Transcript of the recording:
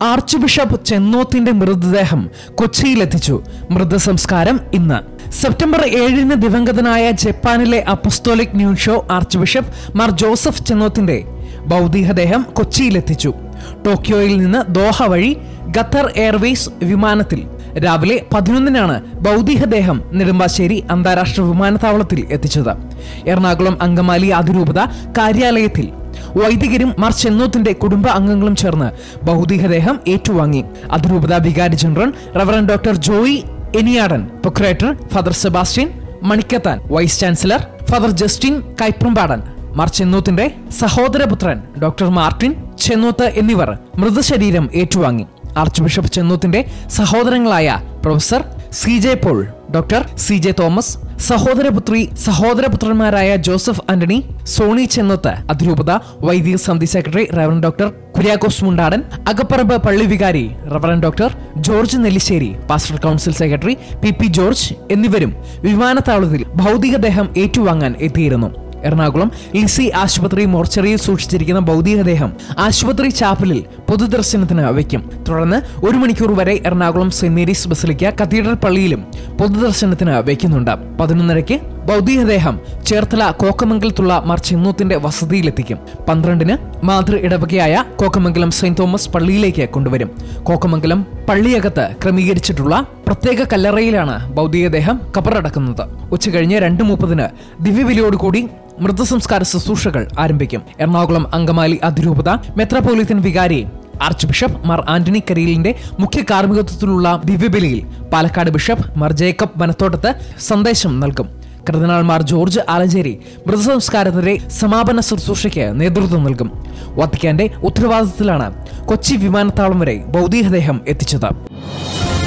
arch bishop ചെന്നോത്തിന്റെ മൃതദേഹം കൊച്ചിയിലെത്തിച്ചു മൃതസംസ്കാരം ഇന്ന് September ഏഴിന് ദിവംഗതനായ ജപ്പാനിലെ apostolic nuncio archbishop Mar Joseph ചെന്നോത്തിന്റെ ഭൗതികദേഹം കൊച്ചിയിലെത്തിച്ചു ടോക്കിയോയിൽ നിന്ന് ദോഹ വഴി ഖത്തർ എയർവേസ് വിമാനത്തിൽ രാവിലെ പതിനൊന്നിനാണ് ഭൗതികദേഹം നെടുമ്പാശ്ശേരി അന്താരാഷ്ട്ര വിമാനത്താവളത്തിൽ എത്തിച്ചത് എറണാകുളം അങ്കമാലി അതിരൂപത കാര്യാലയത്തിൽ വൈദികരും മാർ ചെന്നോത്തിന്റെ കുടുംബ അംഗങ്ങളും ചേർന്ന് ഭൗതികദേഹം ഏറ്റുവാങ്ങി അതിരൂപത വികാരി general reverend doctor Joy Eniyadan procurator father Sebastian Manikkathan vice chancellor father Justin Kaiprampadan Mar ചെന്നൂത്തിന്റെ സഹോദരപുത്രൻ ഡോക്ടർ മാർട്ടിൻ ചെന്നൂത്ത് എന്നിവർ മൃതശരീരം ഏറ്റുവാങ്ങി ആർച്ച് ബിഷപ്പ് ചെന്നൂത്തിന്റെ സഹോദരങ്ങളായ professor C J Paul doctor C J Thomas സഹോദരപുത്രി സഹോദരപുത്രന്മാരായ ജോസഫ് ആന്റണി സോണി ചെന്നൂത്ത് അതിരൂപത വൈദിക സമിതി secretary reverend doctor Kuriakose Mundadan Akaparambu പള്ളി വികാരി reverend doctor George Nellissery pastor council secretary P P George എന്നിവരും വിമാനത്താവളത്തിൽ ഭൗതികദേഹം ഏറ്റുവാങ്ങാൻ എത്തിയിരുന്നു എറണാകുളം ലിസി ആശുപത്രി മോർച്ചറിയിൽ സൂക്ഷിച്ചിരിക്കുന്ന ഭൗതികദേഹം ആശുപത്രി ചാപ്പലിൽ പൊതുദർശനത്തിന് വയ്ക്കും തുടർന്ന് ഒരു മണിക്കൂർ വരെ എറണാകുളം സെന്റ് മേരീസ് ബസലിക്ക കത്തീഡ്രൽ പള്ളിയിലും പൊതുദർശനത്തിന് വയ്ക്കുന്നുണ്ട് പതിനൊന്നരയ്ക്ക് ഭൗതികദേഹം ചേർത്തല കോക്കമംഗലത്തുള്ള മാർ ചെന്നൂത്തിന്റെ വസതിയിലെത്തിക്കും പന്ത്രണ്ടിന് മാതൃ ഇടവകയായ കോക്കമംഗലം സെന്റ് തോമസ് പള്ളിയിലേക്ക് കൊണ്ടുവരും കോക്കമംഗലം പള്ളിയകത്ത് ക്രമീകരിച്ചിട്ടുള്ള പ്രത്യേക കല്ലറയിലാണ് ഭൗതികദേഹം കബറടക്കുന്നത് ഉച്ചകഴിഞ്ഞ് രണ്ട് മുപ്പതിന് ദിവ്യബലിയോടുകൂടി മൃതസംസ്കാര ശുശ്രൂഷകൾ ആരംഭിക്കും എറണാകുളം അങ്കമാലി അതിരൂപത മെത്രാപോലിത്തൻ വികാരി ആർച്ച് ബിഷപ്പ് മാർ ആന്റണി കരീലിന്റെ മുഖ്യ കാർമ്മികത്വത്തിലുള്ള ദിവ്യബലിയിൽ പാലക്കാട് ബിഷപ്പ് മാർ ജേക്കബ് വനത്തോട്ടത്ത് സന്ദേശം നൽകും കർദിനാൾ മാർ ജോർജ് ആലഞ്ചേരി മൃതസംസ്കാരത്തിന്റെ സമാപന ശുശ്രൂഷയ്ക്ക് നേതൃത്വം നൽകും വത്തിക്കാന്റെ ഉത്തരവാദിത്തത്തിലാണ് കൊച്ചി വിമാനത്താവളം വരെ ഭൗതികദേഹം എത്തിച്ചത്